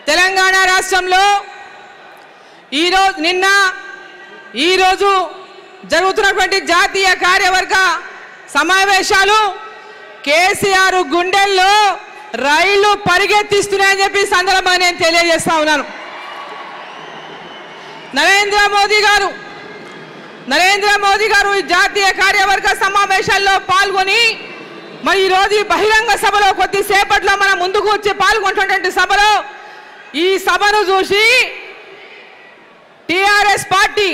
తెలంగాణ రాష్ట్రంలో ఈరోజు నిన్న ఈరోజు జరుగుతున్నటువంటి జాతీయ కార్యవర్గ సమావేశాలు కేసీఆర్ గుండెల్లో రైళ్లు పరిగెత్తిస్తున్నాయని చెప్పి ఈ సందర్భంగా నేను తెలియజేస్తా ఉన్నాను నరేంద్ర మోదీ గారు నరేంద్ర మోదీ గారు ఈ జాతీయ కార్యవర్గ సమావేశాల్లో పాల్గొని మరి ఈరోజు ఈ బహిరంగ సభలో కొద్దిసేపట్లో మన ముందుకు వచ్చి పాల్గొంటున్నటువంటి సభలో ఈ సభను చూసి టిఆర్ఎస్ పార్టీ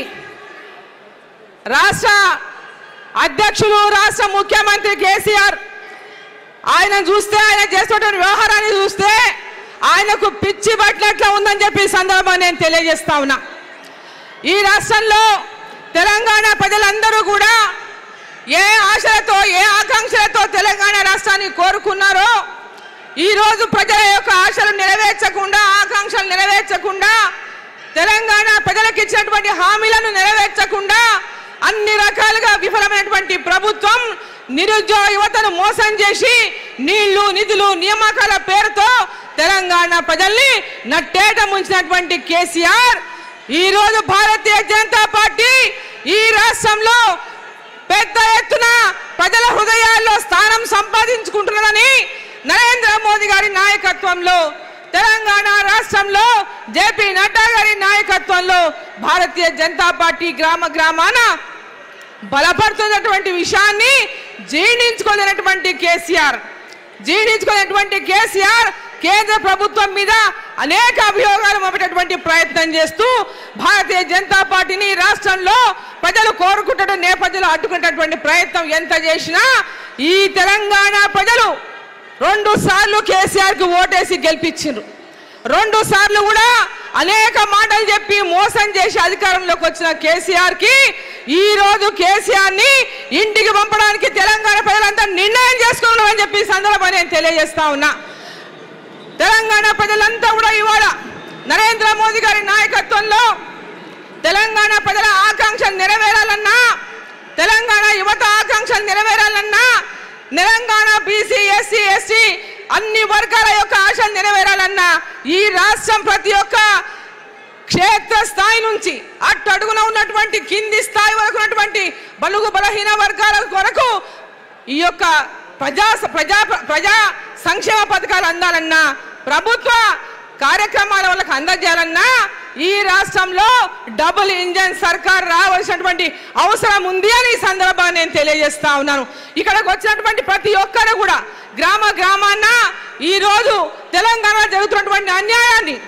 రాష్ట్ర అధ్యక్షులు రాష్ట్ర ముఖ్యమంత్రి కేసీఆర్ ఆయన చూస్తే ఆయన చేస్తున్నటువంటి వ్యవహారాన్ని చూస్తే ఆయనకు పిచ్చి పట్టినట్లు ఉందని చెప్పి ఈ సందర్భంగా నేను తెలియజేస్తా ఉన్నా ఈ రాష్ట్రంలో తెలంగాణ ప్రజలందరూ కూడా ఏ ఆశలతో ఏ ఆకాంక్షలతో తెలంగాణ రాష్ట్రాన్ని కోరుకున్నారో ఈ రోజు ప్రజల యొక్క ఆశలు నెరవేర్చకుండా ఆకాంక్షలు నెరవేర్చకుండా తెలంగాణ ప్రజలకు ఇచ్చినటువంటి హామీలను నెరవేర్చకుండా అన్ని రకాలుగా విఫలమైనటువంటి ప్రభుత్వం నిరుద్యోగ యువతను మోసం చేసి నీళ్లు నిధులు నియామకాల పేరుతో తెలంగాణ ప్రజల్ని నట్టేట ముంచినటువంటి కేసీఆర్ ఈ రోజు భారతీయ జనతా పార్టీ ఈ రాష్ట్రంలో పెద్ద ఎత్తున ప్రజల హృదయాల్లో స్థానం సంపాదించుకుంటున్నదని నరేంద్ర మోదీ గారి నాయకత్వంలో తెలంగాణ రాష్ట్రంలో జేపీ నడ్డా గారి నాయకత్వంలో భారతీయ జనతా పార్టీ గ్రామ గ్రామాన బలపడుతున్నటువంటి విషయాన్ని జీర్ణించుకోలేనటువంటి కేసీఆర్ జీర్ణించుకునేటువంటి కేసీఆర్ కేంద్ర ప్రభుత్వం మీద అనేక అభియోగాలు మోపేటటువంటి ప్రయత్నం చేస్తూ భారతీయ జనతా పార్టీని ఈ రాష్ట్రంలో ప్రజలు కోరుకుంటున్న నేపథ్యంలో అడ్డుకునేటటువంటి ప్రయత్నం ఎంత చేసినా ఈ తెలంగాణ ప్రజలు రెండు సార్లు కేసీఆర్ కి ఓటేసి గెలిపించిండ్రు రెండు సార్లు కూడా అనేక మాటలు చెప్పి మోసం చేసి అధికారంలోకి వచ్చిన కేసీఆర్ కి ఈ రోజు కేసీఆర్ ని ఇంటికి పంపడానికి తెలంగాణ ప్రజలంతా నిర్ణయం చేసుకున్నామని చెప్పి ఈ సందర్భంగా నేను తెలియజేస్తా ఉన్నా తెలంగాణ ప్రజలంతా కూడా ఇవాళ నరేంద్ర మోదీ గారి నాయకత్వంలో తెలంగాణ ప్రజల ఆకాంక్షలు నెరవేరాలన్నా తెలంగాణ యువత ఆకాంక్షలు నెరవేరాలన్నా తెలంగాణ బీసీ ఎస్సీ ఎస్టీ అన్ని వర్గాల యొక్క ఆశలు నెరవేరాలన్నా ఈ రాష్ట్రం ప్రతి ఒక్క క్షేత్ర స్థాయి నుంచి అట్టు అడుగున ఉన్నటువంటి కింది స్థాయి వరకు ఉన్నటువంటి బలుగు బలహీన వర్గాల కొరకు ఈ యొక్క ప్రజా ప్రజా ప్రజా సంక్షేమ పథకాలు అందాలన్నా ప్రభుత్వ కార్యక్రమాల వాళ్ళకి అందజేయాలన్నా ఈ రాష్ట్రంలో డబుల్ ఇంజన్ సర్కార్ రావాల్సినటువంటి అవసరం ఉంది అని ఈ సందర్భంగా నేను తెలియజేస్తా ఉన్నాను ఇక్కడికి వచ్చినటువంటి ప్రతి ఒక్కరు కూడా గ్రామ గ్రామాన్న ఈ రోజు తెలంగాణలో జరుగుతున్నటువంటి అన్యాయాన్ని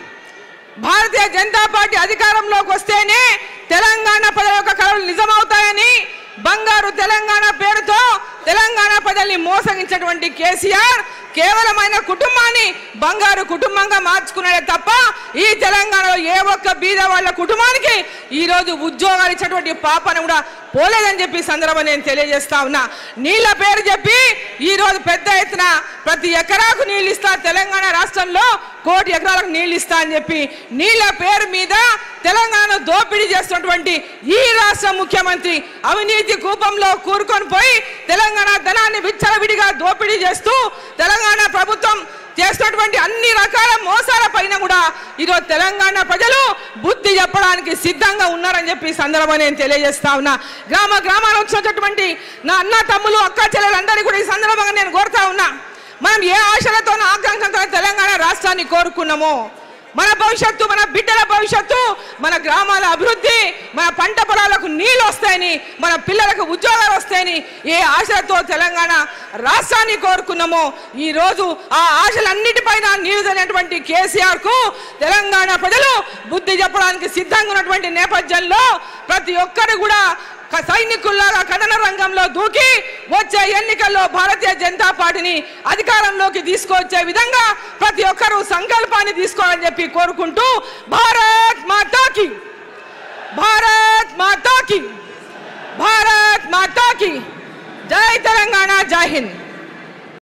భారతీయ జనతా పార్టీ అధికారంలోకి వస్తేనే తెలంగాణ ప్రజల యొక్క కళలు నిజమవుతాయని బంగారు తెలంగాణ పేరుతో తెలంగాణ ప్రజల్ని మోసగించినటువంటి కేసీఆర్ కేవలమైన కుటుంబాన్ని బంగారు కుటుంబంగా మార్చుకున్నాడే తప్ప ఈ తెలంగాణలో ఏ ఒక్క బీద వాళ్ళ కుటుంబానికి ఈ రోజు ఉద్యోగాలు ఇచ్చినటువంటి పాపను కూడా పోలేదని చెప్పి ఈ సందర్భం నేను తెలియజేస్తా ఉన్నా నీళ్ళ పేరు చెప్పి ఈ రోజు పెద్ద ఎత్తున ప్రతి ఎకరాకు నీళ్ళు ఇస్తా తెలంగాణ రాష్ట్రంలో కోటి ఎకరాలకు నీళ్ళు ఇస్తా అని చెప్పి నీళ్ళ పేరు మీద తెలంగాణ దోపిడీ చేస్తున్నటువంటి ఈ రాష్ట్ర ముఖ్యమంత్రి అవినీతి కూపంలో కూరుకొని పోయి తెలంగాణ ధనాన్ని విచ్చలవిడిగా దోపిడీ చేస్తూ తెలంగాణ ప్రభుత్వం చేస్తున్నటువంటి అన్ని రకాల మోసాల పైన కూడా ఈరోజు తెలంగాణ ప్రజలు బుద్ధి చెప్పడానికి సిద్ధంగా ఉన్నారని చెప్పి ఈ సందర్భంగా నేను తెలియజేస్తా ఉన్నా గ్రామ గ్రామాలు వచ్చినటువంటి నా అన్న తమ్ములు అక్క చెల్లెలందరినీ కూడా ఈ సందర్భంగా నేను కోరుతా ఉన్నా మనం ఏ ఆశలతో ఆకాంక్షలతో తెలంగాణ రాష్ట్రాన్ని కోరుకున్నామో మన భవిష్యత్తు మన బిడ్డల భవిష్యత్తు మన గ్రామాల అభివృద్ధి మన పంట పొలాలకు నీళ్ళు వస్తాయని మన పిల్లలకు ఉద్యోగాలు వస్తాయని ఏ ఆశలతో తెలంగాణ రాష్ట్రాన్ని కోరుకున్నామో ఈ రోజు ఆ ఆశలన్నిటిపైన నీరుదైనటువంటి కేసీఆర్ కు తెలంగాణ ప్రజలు బుద్ధి చెప్పడానికి సిద్ధంగా ఉన్నటువంటి నేపథ్యంలో ప్రతి ఒక్కరు కూడా క- సైనికుల్లాగా కథన రంగంలో దూకి వచ్చే ఎన్నికల్లో భారతీయ జనతా పార్టీని అధికారంలోకి తీసుకొచ్చే విధంగా ప్రతి ఒక్కరూ సంకల్పాన్ని తీసుకోవాలని చెప్పి కోరుకుంటూ భారత్ మాతాకి భారత్ మాతాకి భారత్ మాతాకి జై తెలంగాణ జై హింద్